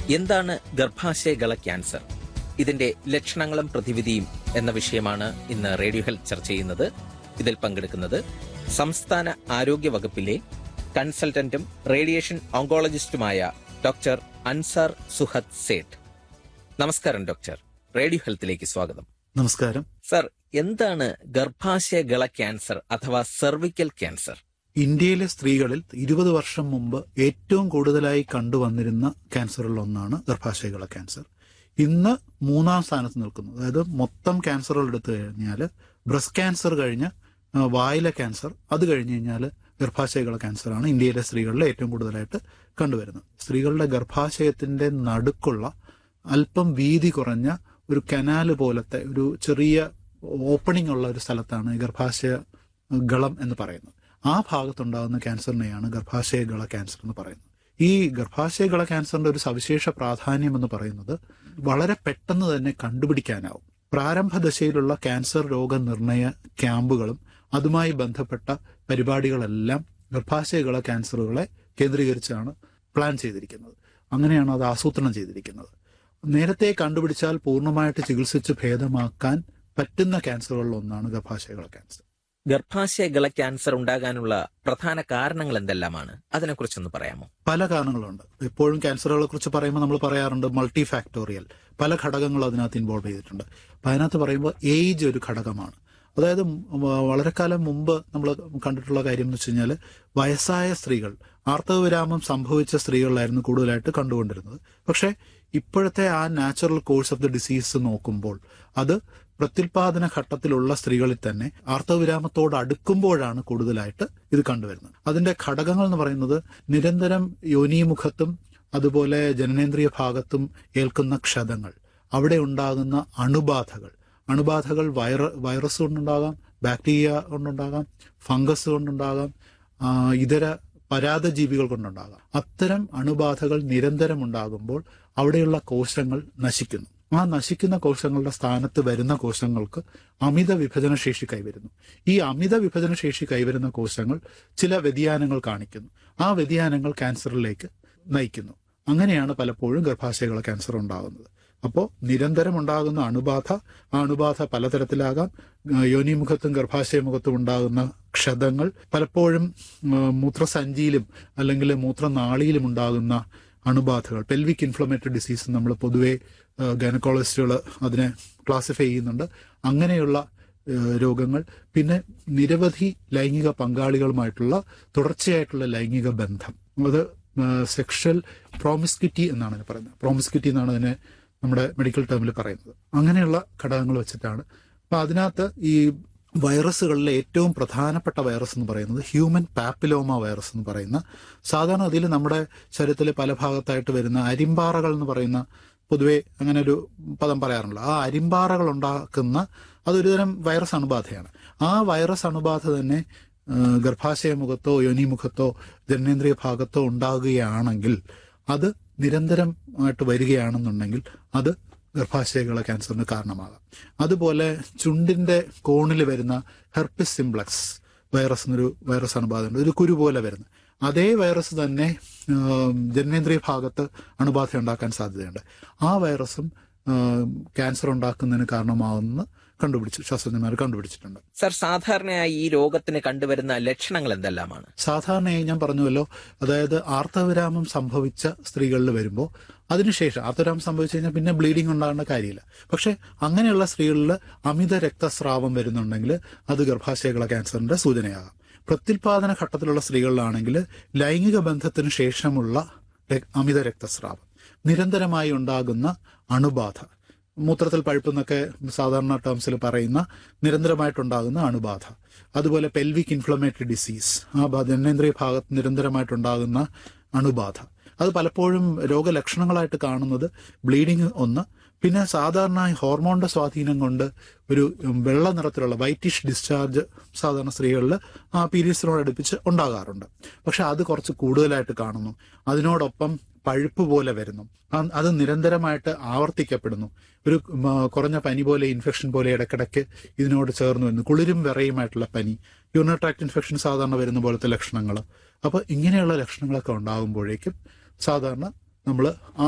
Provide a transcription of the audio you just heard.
എന്താണ് ഗർഭാശയഗള ക്യാൻസർ ഇതിന്റെ ലക്ഷണങ്ങളും പ്രതിവിധിയും എന്ന വിഷയമാണ് ഇന്ന് റേഡിയോ ഹെൽത്ത് ചർച്ച ചെയ്യുന്നത് ഇതിൽ പങ്കെടുക്കുന്നത് സംസ്ഥാന ആരോഗ്യ വകുപ്പിലെ കൺസൾട്ടന്റും റേഡിയേഷൻ ഓങ്കോളജിസ്റ്റുമായ ഡോക്ടർ അൻസാർ സുഹദ് സേഠ് നമസ്കാരം ഡോക്ടർ റേഡിയോ ഹെൽത്തിലേക്ക് സ്വാഗതം നമസ്കാരം സർ എന്താണ് ഗർഭാശയഗള ക്യാൻസർ അഥവാ സെർവിക്കൽ ക്യാൻസർ ഇന്ത്യയിലെ സ്ത്രീകളിൽ ഇരുപത് വർഷം മുമ്പ് ഏറ്റവും കൂടുതലായി കണ്ടുവന്നിരുന്ന ക്യാൻസറുകളിൽ ഒന്നാണ് ഗർഭാശയകള ക്യാൻസർ ഇന്ന് മൂന്നാം സ്ഥാനത്ത് നിൽക്കുന്നു അതായത് മൊത്തം ക്യാൻസറുകൾ എടുത്തു കഴിഞ്ഞാൽ ബ്രസ്റ്റ് ക്യാൻസർ കഴിഞ്ഞ് ആ, വായിലെ ക്യാൻസർ അത് കഴിഞ്ഞ് കഴിഞ്ഞാൽ ഗർഭാശയകള ക്യാൻസറാണ് ഇന്ത്യയിലെ സ്ത്രീകളിൽ ഏറ്റവും കൂടുതലായിട്ട് കണ്ടുവരുന്നത് സ്ത്രീകളുടെ ഗർഭാശയത്തിന്റെ നടുക്കുള്ള അല്പം വീതി കുറഞ്ഞ ഒരു കനാല് പോലത്തെ ഒരു ചെറിയ ഓപ്പണിംഗ് ഉള്ള ഒരു സ്ഥലത്താണ് ഈ ഗർഭാശയ ഗളം എന്ന് പറയുന്നത് ആ ഭാഗത്തുണ്ടാകുന്ന ക്യാൻസറിനെയാണ് ഗർഭാശയഗള ക്യാൻസർ എന്ന് പറയുന്നത് ഈ ഗർഭാശയഗള ക്യാൻസറിന്റെ ഒരു സവിശേഷ പ്രാധാന്യം എന്ന് പറയുന്നത് വളരെ പെട്ടെന്ന് തന്നെ കണ്ടുപിടിക്കാനാവും പ്രാരംഭ ദശയിലുള്ള ക്യാൻസർ രോഗനിർണയ ക്യാമ്പുകളും അതുമായി ബന്ധപ്പെട്ട പരിപാടികളെല്ലാം ഗർഭാശയഗള ക്യാൻസറുകളെ കേന്ദ്രീകരിച്ചാണ് പ്ലാൻ ചെയ്തിരിക്കുന്നത് അങ്ങനെയാണ് അത് ആസൂത്രണം ചെയ്തിരിക്കുന്നത് നേരത്തെ കണ്ടുപിടിച്ചാൽ പൂർണ്ണമായിട്ട് ചികിത്സിച്ച് ഭേദമാക്കാൻ പറ്റുന്ന ക്യാൻസറുകളിൽ ഒന്നാണ് ഗർഭാശയഗള ക്യാൻസർ ഗർഭാശയഗള ക്യാൻസർ ഉണ്ടാകാനുള്ള പ്രധാന കാരണങ്ങൾ എന്തെല്ലാമാണ് അതിനെക്കുറിച്ചൊന്ന് പറയാമോ പല കാരണങ്ങളുണ്ട് എപ്പോഴും ക്യാൻസറുകളെ കുറിച്ച് പറയുമ്പോൾ നമ്മൾ പറയാറുണ്ട് മൾട്ടി ഫാക്ടോറിയൽ പല ഘടകങ്ങളും അതിനകത്ത് ഇൻവോൾവ് ചെയ്തിട്ടുണ്ട് അപ്പൊ അതിനകത്ത് പറയുമ്പോൾ ഏജ് ഒരു ഘടകമാണ് അതായത് വ- വളരെ കാലം മുമ്പ് നമ്മൾ കണ്ടിട്ടുള്ള കാര്യം എന്ന് വെച്ച് കഴിഞ്ഞാൽ വയസ്സായ സ്ത്രീകൾ ആർത്തവവിരാമം സംഭവിച്ച സ്ത്രീകളിലായിരുന്നു കൂടുതലായിട്ട് കണ്ടുകൊണ്ടിരുന്നത് പക്ഷേ ഇപ്പോഴത്തെ ആ natural course of the disease നോക്കുമ്പോൾ അത് പ്രത്യുൽപാദന ഘട്ടത്തിലുള്ള സ്ത്രീകളിൽ തന്നെ ആർത്തവവിരാമത്തോട് അടുക്കുമ്പോഴാണ് കൂടുതലായിട്ട് ഇത് കണ്ടുവരുന്നത് അതിന്റെ ഘടകങ്ങൾ എന്ന് പറയുന്നത് നിരന്തരം യോനിമുഖത്തും അതുപോലെ ജനനേന്ദ്രിയ ഭാഗത്തും ഏൽക്കുന്ന ക്ഷതങ്ങൾ അവിടെ ഉണ്ടാകുന്ന അണുബാധകൾ അണുബാധകൾ വൈറ വൈറസ് കൊണ്ടുണ്ടാകാം ബാക്ടീരിയ കൊണ്ടുണ്ടാകാം ഫംഗസ് കൊണ്ടുണ്ടാകാം ആ, ഇതര പരാതജീവികൾ കൊണ്ടുണ്ടാകാം അത്തരം അണുബാധകൾ നിരന്തരം ഉണ്ടാകുമ്പോൾ അവിടെയുള്ള കോശങ്ങൾ നശിക്കുന്നു ആ നശിക്കുന്ന കോശങ്ങളുടെ സ്ഥാനത്ത് വരുന്ന കോശങ്ങൾക്ക് അമിത വിഭജന ശേഷി കൈവരുന്നു ഈ അമിത വിഭജന ശേഷി കൈവരുന്ന കോശങ്ങൾ ചില വ്യതിയാനങ്ങൾ കാണിക്കുന്നു ആ വ്യതിയാനങ്ങൾ ക്യാൻസറിലേക്ക് നയിക്കുന്നു അങ്ങനെയാണ് പലപ്പോഴും ഗർഭാശയകള ക്യാൻസർ ഉണ്ടാകുന്നത് അപ്പോൾ നിരന്തരം ഉണ്ടാകുന്ന അണുബാധ ആ അണുബാധ പലതരത്തിലാകാം ആ, യോനിമുഖത്തും ഗർഭാശയമുഖത്തും ഉണ്ടാകുന്ന ക്ഷതങ്ങൾ പലപ്പോഴും ആ, മൂത്രസഞ്ചിയിലും അല്ലെങ്കിൽ മൂത്രനാളിയിലും ഉണ്ടാകുന്ന അണുബാധകൾ പെൽവിക് ഇൻഫ്ലമേറ്ററി ഡിസീസ് നമ്മൾ പൊതുവെ ഗൈനക്കോളജിസ്റ്റുകൾ അതിനെ ക്ലാസിഫൈ ചെയ്യുന്നുണ്ട് അങ്ങനെയുള്ള ഏഹ് രോഗങ്ങൾ പിന്നെ നിരവധി ലൈംഗിക പങ്കാളികളുമായിട്ടുള്ള തുടർച്ചയായിട്ടുള്ള ലൈംഗിക ബന്ധം അത് സെക്ഷൽ പ്രോമിസ്ക്യൂറ്റി എന്നാണ് അതിന് പറയുന്നത് പ്രോമിസ്ക്യൂറ്റി എന്നാണ് അതിനെ നമ്മുടെ മെഡിക്കൽ ടേമിൽ പറയുന്നത് അങ്ങനെയുള്ള ഘടകങ്ങൾ വെച്ചിട്ടാണ് അപ്പൊ അതിനകത്ത് ഈ വൈറസുകളിലെ ഏറ്റവും പ്രധാനപ്പെട്ട വൈറസ് എന്ന് പറയുന്നത് ഹ്യൂമൻ പാപ്പിലോമ വൈറസ് എന്ന് പറയുന്ന സാധാരണ അതിൽ നമ്മുടെ ശരീരത്തിലെ പല ഭാഗത്തായിട്ട് വരുന്ന അരിമ്പാറകൾ എന്ന് പറയുന്ന പൊതുവെ അങ്ങനെ ഒരു പദം പറയാറുണ്ടല്ലോ ആ അരിമ്പാറകൾ ഉണ്ടാക്കുന്ന അതൊരു തരം വൈറസ് അണുബാധയാണ് ആ വൈറസ് അണുബാധ തന്നെ ആ, ഗർഭാശയമുഖത്തോ യോനിമുഖത്തോ ജനനേന്ദ്രിയ ഭാഗത്തോ ഉണ്ടാകുകയാണെങ്കിൽ അത് നിരന്തരമായിട്ട് വരികയാണെന്നുണ്ടെങ്കിൽ അത് ഗർഭാശയകള ക്യാൻസറിന് കാരണമാകാം അതുപോലെ ചുണ്ടിന്റെ കോണിൽ വരുന്ന ഹെർപ്പിസ് സിംപ്ലക്സ് വൈറസ് എന്നൊരു വൈറസ് അണുബാധയുണ്ട് ഒരു കുരു പോലെ വരുന്നത് അതേ വൈറസ് തന്നെ ആം, ജനനേന്ദ്രിയ ഭാഗത്ത് അണുബാധ ഉണ്ടാക്കാൻ സാധ്യതയുണ്ട് ആ വൈറസും ആം, ക്യാൻസർ ഉണ്ടാക്കുന്നതിന് കാരണമാവുമെന്ന് കണ്ടുപിടിച്ചു ശാസ്ത്രജ്ഞന്മാർ കണ്ടുപിടിച്ചിട്ടുണ്ട് സർ സാധാരണയായി ഈ രോഗത്തിന് കണ്ടുവരുന്ന ലക്ഷണങ്ങൾ എന്തെല്ലാമാണ് സാധാരണയായി ഞാൻ പറഞ്ഞുവല്ലോ അതായത് ആർത്തവിരാമം സംഭവിച്ച സ്ത്രീകളിൽ വരുമ്പോൾ അതിനുശേഷം ആർത്തവിരാമം സംഭവിച്ചു കഴിഞ്ഞാൽ പിന്നെ ബ്ലീഡിംഗ് ഉണ്ടാകേണ്ട കാര്യമില്ല പക്ഷെ അങ്ങനെയുള്ള സ്ത്രീകളിൽ അമിത രക്തസ്രാവം വരുന്നുണ്ടെങ്കിൽ അത് ഗർഭാശയകള ക്യാൻസറിന്റെ സൂചനയാകാം പ്രത്യുൽപാദന ഘട്ടത്തിലുള്ള സ്ത്രീകളിലാണെങ്കിൽ ലൈംഗിക ബന്ധത്തിന് ശേഷമുള്ള ര- അമിത രക്തസ്രാവം നിരന്തരമായി ഉണ്ടാകുന്ന അണുബാധ മൂത്രത്തിൽ പഴുപ്പെന്നൊക്കെ സാധാരണ ടേംസിൽ പറയുന്ന നിരന്തരമായിട്ടുണ്ടാകുന്ന അണുബാധ അതുപോലെ പെൽവിക് ഇൻഫ്ലമേറ്ററി ഡിസീസ് ആ ബ- ജനനേന്ദ്രിയ ഭാഗത്ത് നിരന്തരമായിട്ടുണ്ടാകുന്ന അണുബാധ അത് പലപ്പോഴും രോഗലക്ഷണങ്ങളായിട്ട് കാണുന്നത് ബ്ലീഡിങ് ഒന്ന് പിന്നെ സാധാരണ ഈ ഹോർമോണിന്റെ സ്വാധീനം കൊണ്ട് ഒരു ഉം, വെള്ള നിറത്തിലുള്ള വൈറ്റിഷ് ഡിസ്ചാർജ് സാധാരണ സ്ത്രീകളിൽ ആ പീരീഡ്സിനോട് അടുപ്പിച്ച് ഉണ്ടാകാറുണ്ട് പക്ഷെ അത് കുറച്ച് കൂടുതലായിട്ട് കാണുന്നു അതിനോടൊപ്പം പഴുപ്പ് പോലെ വരുന്നു ആ- അത് നിരന്തരമായിട്ട് ആവർത്തിക്കപ്പെടുന്നു ഒരു ഉം, ആ, കുറഞ്ഞ പനി പോലെ ഇൻഫെക്ഷൻ പോലെ ഇടയ്ക്കിടയ്ക്ക് ഇതിനോട് ചേർന്ന് വരുന്നു കുളിരും വിറയുമായിട്ടുള്ള പനി യൂറിനറി ട്രാക്ട് ഇൻഫെക്ഷൻ സാധാരണ വരുന്ന പോലത്തെ ലക്ഷണങ്ങൾ അപ്പൊ ഇങ്ങനെയുള്ള ലക്ഷണങ്ങളൊക്കെ ഉണ്ടാകുമ്പോഴേക്കും സാധാരണ നമ്മൾ